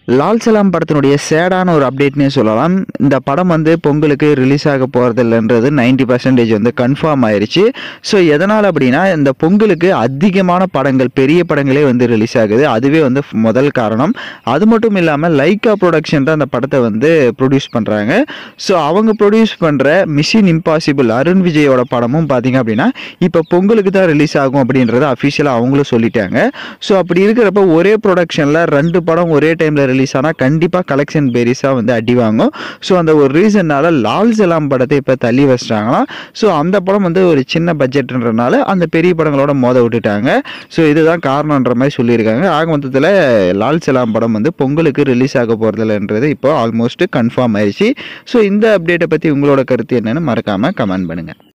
லால் சலாம் படத்தினுடைய சேடான ஒரு அப்டேட்னே சொல்லலாம் இந்த படம் வந்து பொங்கலுக்கு ரிலீஸ் ஆக போகிறது இல்லைன்றது நைன்டி பர்சன்டேஜ் வந்து கன்ஃபார்ம் ஆயிருச்சு ஸோ எதனால் அப்படின்னா இந்த பொங்கலுக்கு அதிகமான படங்கள் பெரிய படங்களே வந்து ரிலீஸ் ஆகுது அதுவே வந்து முதல் காரணம் அது மட்டும் இல்லாமல் லைக்கா ப்ரொடக்ஷன் தான் அந்த படத்தை வந்து ப்ரொடியூஸ் பண்ணுறாங்க ஸோ அவங்க ப்ரொடியூஸ் பண்ணுற மிஷின் இம்பாசிபிள் அருண் விஜயோட படமும் பார்த்தீங்க அப்படின்னா இப்போ பொங்கலுக்கு தான் ரிலீஸ் ஆகும் அப்படின்றத அஃபிஷியலாக அவங்களும் சொல்லிட்டாங்க ஸோ அப்படி இருக்கிறப்ப ஒரே ப்ரொடக்ஷனில் ரெண்டு படம் ஒரே டைமில் ரிலீஸ் ஆனால் கண்டிப்பாக கலெக்ஷன் பேரிஸாக வந்து அடி வாங்கும் ஸோ அந்த ஒரு ரீசன்னால லால் சலாம் படத்தை இப்போ தள்ளி வச்சிட்டாங்களாம் ஸோ அந்த படம் வந்து ஒரு சின்ன பட்ஜெட்ன்றனால அந்த பெரிய படங்களோட மோத விட்டுட்டாங்க ஸோ இதுதான் காரணன்ற மாதிரி சொல்லியிருக்காங்க ஆக மொத்தத்தில் லால் சலாம் படம் வந்து பொங்கலுக்கு ரிலீஸ் ஆக போகிறதில்லன்றது இப்போ ஆல்மோஸ்ட் கன்ஃபார்ம் ஆயிடுச்சு ஸோ இந்த அப்டேட்டை பற்றி உங்களோட கருத்து என்னன்னு மறக்காமல் கமெண்ட் பண்ணுங்கள்